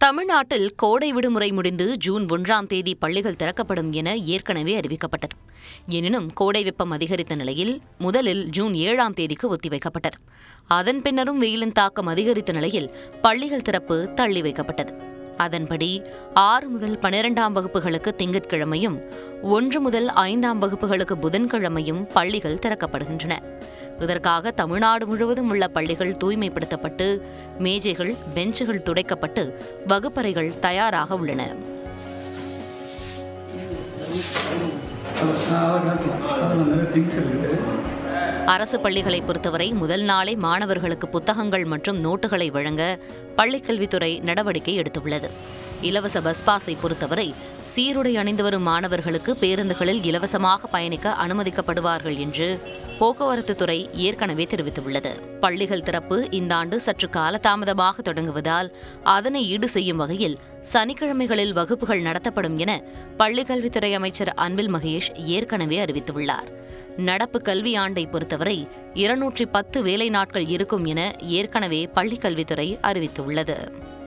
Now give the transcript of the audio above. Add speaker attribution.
Speaker 1: தமிழ்நாட்டில் கோடை விடுமுறை முடிந்து ஜூன் ஒன்றாம் தேதி பள்ளிகள் திறக்கப்படும் என ஏற்கனவே அறிவிக்கப்பட்டது எனினும் கோடை வெப்பம் அதிகரித்த நிலையில் முதலில் ஜூன் ஏழாம் தேதிக்கு ஒத்திவைக்கப்பட்டது அதன் பின்னரும் வெயிலின் தாக்கம் அதிகரித்த நிலையில் பள்ளிகள் திறப்பு தள்ளி வைக்கப்பட்டது அதன்படி ஆறு முதல் பனிரெண்டாம் வகுப்புகளுக்கு திங்கட்கிழமையும் ஒன்று முதல் ஐந்தாம் வகுப்புகளுக்கு புதன்கிழமையும் பள்ளிகள் திறக்கப்படுகின்றன இதற்காக தமிழ்நாடு முழுவதும் உள்ள பள்ளிகள் தூய்மைப்படுத்தப்பட்டு மேஜைகள் பெஞ்சுகள் துடைக்கப்பட்டு வகுப்பறைகள் தயாராக உள்ளன
Speaker 2: அதெல்லாம் நிறைய திங்ஸ் இருக்குது
Speaker 1: அரசு பள்ளிகளை பொறுத்தவரை முதல் நாளே மாணவர்களுக்கு புத்தகங்கள் மற்றும் நோட்டுகளை வழங்க பள்ளிக்கல்வித்துறை நடவடிக்கை எடுத்துள்ளது இலவச பஸ் பாஸை பொறுத்தவரை சீருடை அணிந்து வரும் மாணவர்களுக்கு பேருந்துகளில் இலவசமாக பயணிக்க அனுமதிக்கப்படுவார்கள் என்று போக்குவரத்து துறை ஏற்கனவே தெரிவித்துள்ளது பள்ளிகள் திறப்பு இந்த ஆண்டு சற்று காலதாமதமாக தொடங்குவதால் அதனை ஈடு செய்யும் வகையில் சனிக்கிழமைகளில் வகுப்புகள் நடத்தப்படும் என பள்ளிக்கல்வித்துறை அமைச்சர் அன்பில் மகேஷ் ஏற்கனவே அறிவித்துள்ளார் நடப்பு கல்வி ஆண்டை பொறுத்தவரை இருநூற்றி பத்து வேலை நாட்கள் இருக்கும் என ஏற்கனவே பள்ளிக்கல்வித்துறை அறிவித்துள்ளது